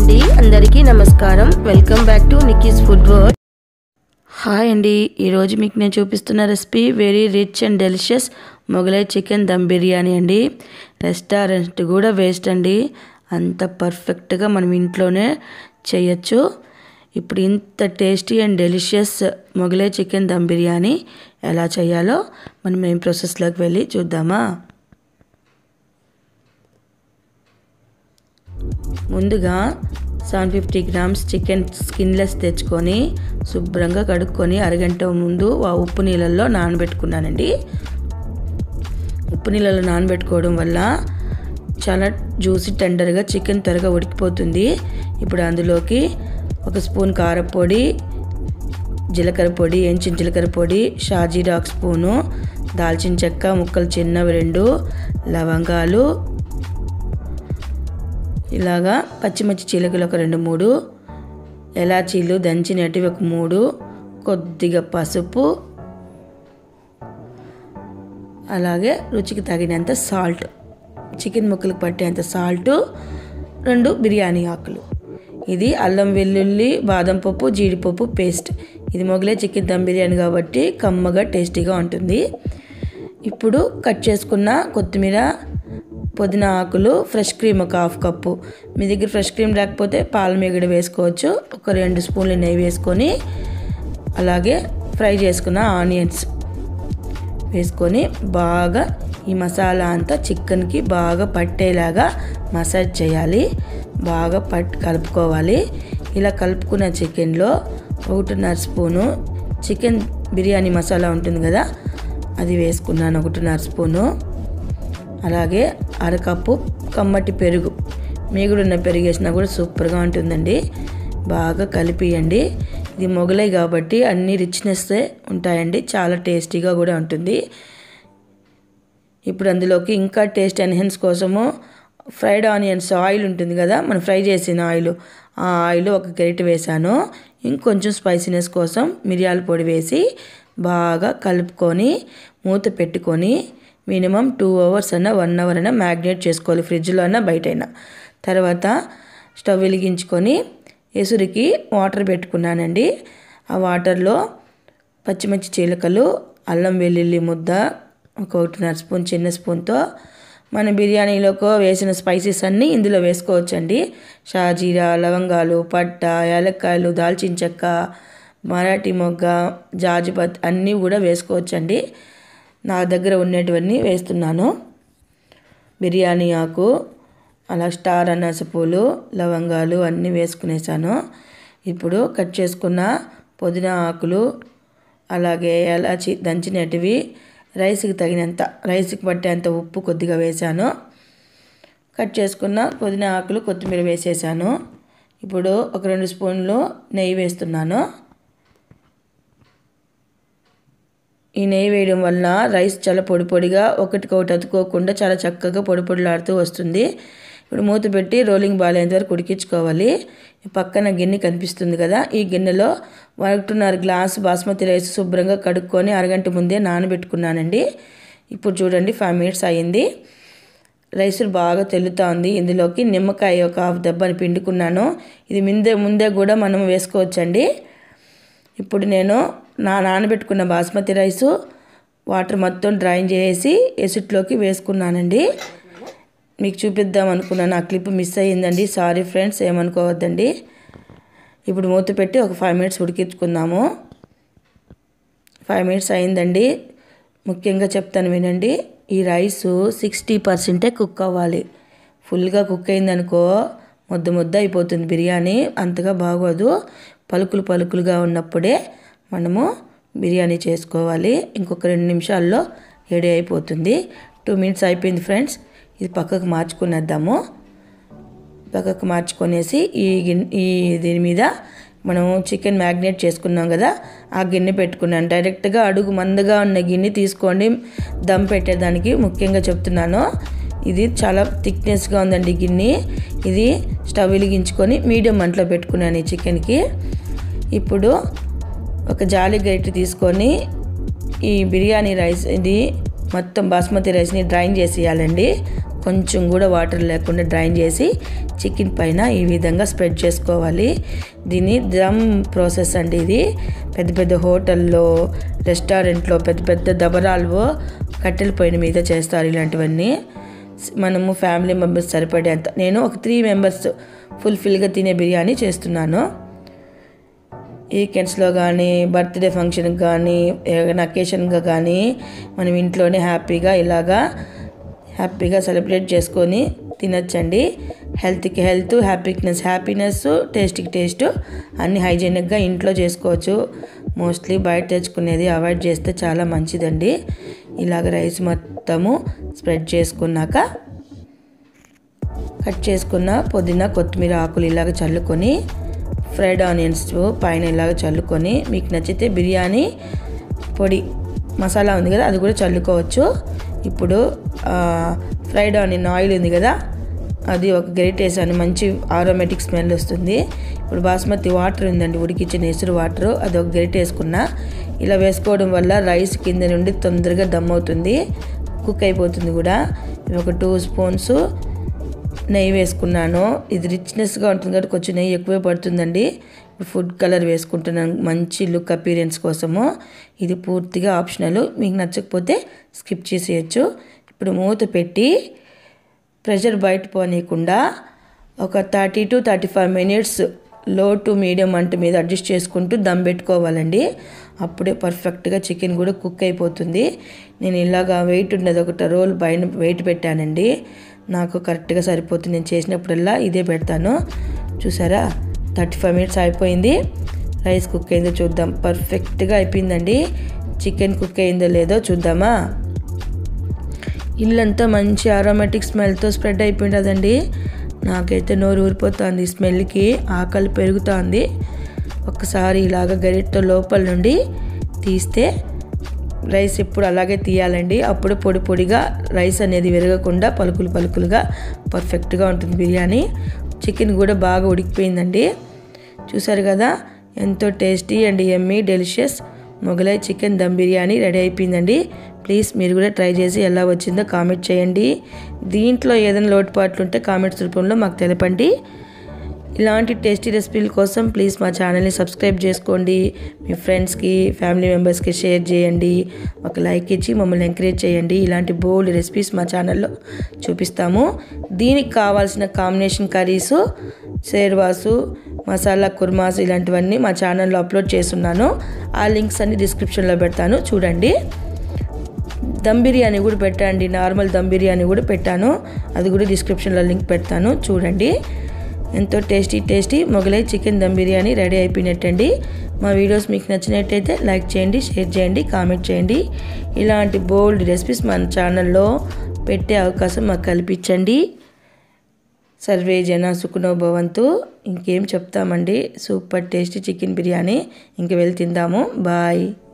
అండి అందరికీ నమస్కారం welcome back to Nikki's food world hi అండి ఈరోజు మీకు నేను చూపిస్తున్న recipe very rich and delicious Mughlai chicken dum biryani అండి రెస్టారెంట్ కూడా వేస్ట్ అండి అంత పర్ఫెక్ట్గా మనం ఇంట్లోనే చేయొచ్చు ఇప్పుడు ఇంత tasty and delicious Mughlai chicken dum biryani ఎలా చేయాలో మనం ఏం ప్రాసెస్లోకి వెళ్ళి చూద్దామా ముందుగా seven fifty grams chicken skinless తెచ్చుకొని శుభ్రంగా కడుక్కొని అరగంట ముందు ఆ ఉప్పు నీళ్ళల్లో నానబెట్టుకున్నానండి ఉప్పు నీళ్ళలో నానబెట్టుకోవడం వల్ల చాలా జ్యూసీ టెండర్గా చికెన్ త్వరగా ఉడికిపోతుంది ఇప్పుడు అందులోకి ఒక స్పూన్ కారపొడి జీలకర్ర పొడి ఎంచిన జీలకర్ర పొడి షాజీరా ఒక స్పూను దాల్చిన చెక్క ముక్కలు చిన్నవి రెండు లవంగాలు ఇలాగా పచ్చిమిర్చి చీలకలు ఒక రెండు మూడు ఎలాచీలు దంచినటివి ఒక మూడు కొద్దిగా పసుపు అలాగే రుచికి తగినంత సాల్ట్ చికెన్ ముక్కలకు పట్టేంత సాల్ట్ రెండు బిర్యానీ ఆకులు ఇది అల్లం వెల్లుల్లి బాదం పప్పు జీడిపప్పు పేస్ట్ ఇది మొగలే చికెన్ దమ్ బిర్యానీ కాబట్టి కమ్మగా టేస్టీగా ఉంటుంది ఇప్పుడు కట్ చేసుకున్న కొత్తిమీర పుదీనా ఆకులు ఫ్రెష్ క్రీమ్ ఒక హాఫ్ కప్పు మీ దగ్గర ఫ్రెష్ క్రీమ్ లేకపోతే పాల మీగడ వేసుకోవచ్చు ఒక రెండు స్పూన్లు నెయ్యి వేసుకొని అలాగే ఫ్రై చేసుకున్న ఆనియన్స్ వేసుకొని బాగా ఈ మసాలా అంతా చికెన్కి బాగా పట్టేలాగా మసాజ్ చేయాలి బాగా పట్ కలుపుకోవాలి ఇలా కలుపుకున్న చికెన్లో ఒకటిన్నర స్పూను చికెన్ బిర్యానీ మసాలా ఉంటుంది కదా అది వేసుకున్నాను ఒకటిన్నర స్పూను అలాగే అరకప్పు కమ్మటి పెరుగు మీగుడున్న పెరుగు వేసినా కూడా సూపర్గా ఉంటుందండి బాగా కలిపియండి ఇది మొగలై కాబట్టి అన్ని రిచ్నెస్ ఉంటాయండి చాలా టేస్టీగా కూడా ఉంటుంది ఇప్పుడు అందులోకి ఇంకా టేస్ట్ ఎన్హెన్స్ కోసము ఫ్రైడ్ ఆనియన్స్ ఆయిల్ ఉంటుంది కదా మనం ఫ్రై చేసిన ఆయిల్ ఆ ఆయిల్ ఒక గరిటె వేసాను ఇంకొంచెం స్పైసీనెస్ కోసం మిరియాల పొడి వేసి బాగా కలుపుకొని మూత పెట్టుకొని మినిమం టూ అవర్స్ అన్నా వన్ అవర్ అయినా మ్యాగ్నేట్ చేసుకోవాలి ఫ్రిడ్జ్లో అయినా బయటైనా తర్వాత స్టవ్ వెలిగించుకొని ఎసురికి వాటర్ పెట్టుకున్నానండి ఆ వాటర్లో పచ్చిమిర్చి చీలకలు అల్లం వెల్లుల్లి ముద్ద ఒక ఒకటిన్నర స్పూన్ చిన్న స్పూన్తో మన బిర్యానీలోకి వేసిన స్పైసెస్ అన్నీ ఇందులో వేసుకోవచ్చండి షాజీరా లవంగాలు పట్ట యాలక్కాయలు దాల్చిన చెక్క మరాఠీ మొగ్గ జాజిపత్ అన్నీ కూడా వేసుకోవచ్చండి నా దగ్గర ఉండేటివన్నీ వేస్తున్నాను బిర్యానీ ఆకు అలా స్టార్ అనాస పూలు లవంగాలు అన్నీ వేసుకునేసాను ఇప్పుడు కట్ చేసుకున్న పుదీనా ఆకులు అలాగే ఎలాచి దంచినటివి రైస్కి తగినంత రైస్కి పట్టేంత ఉప్పు కొద్దిగా వేసాను కట్ చేసుకున్న పుదీనా ఆకులు కొత్తిమీర వేసేసాను ఇప్పుడు ఒక రెండు స్పూన్లు నెయ్యి వేస్తున్నాను ఈ నెయ్యి వేయడం వల్ల రైస్ చాలా పొడి పొడిగా ఒకటికొకటి అతుకోకుండా చాలా చక్కగా పొడి పొడిలాడుతూ వస్తుంది ఇప్పుడు మూత పెట్టి రోలింగ్ బాలేంత వరకు ఉడికించుకోవాలి పక్కన గిన్నె కనిపిస్తుంది కదా ఈ గిన్నెలో ఒకటిన్నర గ్లాస్ బాస్మతి రైస్ శుభ్రంగా కడుక్కొని అరగంట ముందే నానబెట్టుకున్నానండి ఇప్పుడు చూడండి ఫైవ్ మినిట్స్ అయ్యింది రైస్ బాగా తెల్లుతా ఉంది ఇందులోకి నిమ్మకాయ ఒక హాఫ్ దెబ్బని పిండుకున్నాను ఇది ముందే ముందే కూడా మనం వేసుకోవచ్చండి ఇప్పుడు నేను నా నానబెట్టుకున్న బాస్మతి రైసు వాటర్ మొత్తం డ్రైన్ చేసి ఎసిట్లోకి వేసుకున్నానండి మీకు చూపిద్దాం అనుకున్నాను ఆ క్లిప్ మిస్ అయ్యిందండి సారీ ఫ్రెండ్స్ ఏమనుకోవద్దండి ఇప్పుడు మూత పెట్టి ఒక ఫైవ్ మినిట్స్ ఉడికించుకుందాము ఫైవ్ మినిట్స్ అయిందండి ముఖ్యంగా చెప్తాను వినండి ఈ రైస్ సిక్స్టీ పర్సెంటే కుక్ అవ్వాలి ఫుల్గా కుక్ అయిందనుకో ముద్ద ముద్ద అయిపోతుంది బిర్యానీ అంతగా బాగోదు పలుకులు పలుకులుగా ఉన్నప్పుడే మనము బిర్యానీ చేసుకోవాలి ఇంకొక రెండు నిమిషాల్లో రెడీ అయిపోతుంది టూ మినిట్స్ అయిపోయింది ఫ్రెండ్స్ ఇది పక్కకు మార్చుకునేద్దాము పక్కకు మార్చుకొనేసి ఈ గిన్నె ఈ దీని మీద మనం చికెన్ మ్యాగ్నేట్ చేసుకున్నాం కదా ఆ గిన్నె పెట్టుకున్నాను డైరెక్ట్గా అడుగు మందగా ఉన్న గిన్నె తీసుకోండి దమ్ పెట్టేదానికి ముఖ్యంగా చెప్తున్నాను ఇది చాలా థిక్నెస్గా ఉందండి గిన్నె ఇది స్టవ్ వెలిగించుకొని మీడియం మంటలో పెట్టుకున్నాను ఈ చికెన్కి ఇప్పుడు ఒక జాలి గరిటె తీసుకొని ఈ బిర్యానీ రైస్ ఇది మొత్తం బాస్మతి రైస్ని డ్రైన్ చేసేయాలండి కొంచెం కూడా వాటర్ లేకుండా డ్రైన్ చేసి చికెన్ పైన ఈ విధంగా స్ప్రెడ్ చేసుకోవాలి దీని దమ్ ప్రాసెస్ అండి ఇది పెద్ద పెద్ద హోటల్లో రెస్టారెంట్లో పెద్ద పెద్ద దబరాలు కట్టెల పొయ్యి మీద చేస్తారు ఇలాంటివన్నీ మనము ఫ్యామిలీ మెంబర్స్ సరిపడేంత నేను ఒక త్రీ మెంబర్స్ ఫుల్ఫిల్గా తినే బిర్యానీ చేస్తున్నాను వీకెండ్స్లో కానీ బర్త్డే ఫంక్షన్కి కానీ ఏదైనా అకేషన్గా కానీ మనం ఇంట్లోనే హ్యాపీగా ఇలాగా హ్యాపీగా సెలబ్రేట్ చేసుకొని తినచ్చండి హెల్త్కి హెల్త్ హ్యాపీనెస్ హ్యాపీనెస్ టేస్ట్కి టేస్ట్ అన్ని హైజీనిక్గా ఇంట్లో చేసుకోవచ్చు మోస్ట్లీ బయట తెచ్చుకునేది అవాయిడ్ చేస్తే చాలా మంచిదండి ఇలాగ రైస్ మొత్తము స్ప్రెడ్ చేసుకున్నాక కట్ చేసుకున్న పుదీనా కొత్తిమీర ఆకులు ఇలాగ చల్లుకొని ఫ్రైడ్ ఆనియన్స్ పైన ఇలాగ చల్లుకొని మీకు నచ్చితే బిర్యానీ పొడి మసాలా ఉంది కదా అది కూడా చల్లుకోవచ్చు ఇప్పుడు ఫ్రైడ్ ఆనియన్ ఆయిల్ ఉంది కదా అది ఒక గరిట వేసాను మంచి ఆరోమేటిక్ స్మెల్ వస్తుంది ఇప్పుడు బాస్మతి వాటర్ ఉందండి ఉడికించిన ఎసురు వాటర్ అది ఒక గరిట వేసుకున్నా ఇలా వేసుకోవడం వల్ల రైస్ కింద నుండి తొందరగా దమ్ అవుతుంది కుక్ అయిపోతుంది కూడా ఒక టూ స్పూన్స్ నెయ్యి వేసుకున్నాను ఇది రిచ్నెస్గా ఉంటుంది కాబట్టి కొంచెం నెయ్యి ఎక్కువే పడుతుందండి ఫుడ్ కలర్ వేసుకుంటున్నాను మంచి లుక్ అపీరియన్స్ కోసము ఇది పూర్తిగా ఆప్షనల్ మీకు నచ్చకపోతే స్కిప్ చేసేయచ్చు ఇప్పుడు మూత పెట్టి ప్రెషర్ బయట పోనీయకుండా ఒక thirty to thirty five minutes low to medium మంట మీద అడ్జస్ట్ చేసుకుంటూ దమ్ పెట్టుకోవాలండి అప్పుడే పర్ఫెక్ట్గా చికెన్ కూడా కుక్ అయిపోతుంది నేను ఇలాగా వెయిట్ ఉన్నది ఒకటి రోల్ పైన వెయిట్ పెట్టానండి నాకు కరెక్ట్గా సరిపోతుంది నేను చేసినప్పుడల్లా ఇదే పెడతాను చూసారా థర్టీ ఫైవ్ మినిట్స్ అయిపోయింది రైస్ కుక్ అయిందో చూద్దాం పర్ఫెక్ట్గా అయిపోయిందండి చికెన్ కుక్ అయిందో లేదో చూద్దామా ఇల్లంతా మంచి ఆరోమేటిక్ స్మెల్తో స్ప్రెడ్ అయిపోయింటుందండి నాకైతే నోరు ఊరిపోతుంది స్మెల్కి ఆకలి పెరుగుతుంది ఒక్కసారి ఇలాగ గరిటతో లోపల నుండి తీస్తే రైస్ ఎప్పుడు అలాగే తీయాలండి అప్పుడు పొడి పొడిగా రైస్ అనేది విరగకుండా పలుకులు పలుకులుగా పర్ఫెక్ట్గా ఉంటుంది బిర్యానీ చికెన్ కూడా బాగా ఉడికిపోయిందండి చూసారు కదా ఎంతో tasty and yummy delicious Mughlai chicken dum biryani ready అయిపోయిందండి ప్లీజ్ మీరు కూడా ట్రై చేసి ఎలా వచ్చిందో కామెంట్ చేయండి దీంట్లో ఏదైనా లోటుపాట్లు ఉంటే కామెంట్స్ రూపంలో మాకు తెలపండి ఇలాంటి టేస్టీ రెసిపీల కోసం ప్లీజ్ మా ఛానల్ని సబ్స్క్రైబ్ చేసుకోండి మీ ఫ్రెండ్స్కి ఫ్యామిలీ మెంబర్స్కి షేర్ చేయండి ఒక లైక్ ఇచ్చి మమ్మల్ని ఎంకరేజ్ చేయండి ఇలాంటి బోల్డ్ రెసిపీస్ మా ఛానల్లో చూపిస్తాము దీనికి కావాల్సిన కాంబినేషన్ కర్రీసు షేర్వాసు మసాలా కుర్మాస్ ఇలాంటివన్నీ మా ఛానల్లో అప్లోడ్ చేస్తున్నాను ఆ లింక్స్ అన్ని డిస్క్రిప్షన్లో పెడతాను చూడండి దమ్ బిర్యానీ కూడా పెట్టండి నార్మల్ దమ్ బిర్యానీ కూడా పెట్టాను అది కూడా డిస్క్రిప్షన్లో లింక్ పెడతాను చూడండి ఎంతో tasty tasty Mughlai chicken dum biryani ready అయిపోయినట్టండి మా వీడియోస్ మీకు నచ్చినట్టయితే లైక్ చేయండి షేర్ చేయండి కామెంట్ చేయండి ఇలాంటి బోల్డ్ రెసిపీస్ మన ఛానల్లో పెట్టే అవకాశం మాకు కల్పించండి సర్వే జన సుఖనో భవంతు ఇంకేం చెప్తామండి సూపర్ టేస్టీ చికెన్ బిర్యానీ ఇంక వెళ్ళి తిందాము బాయ్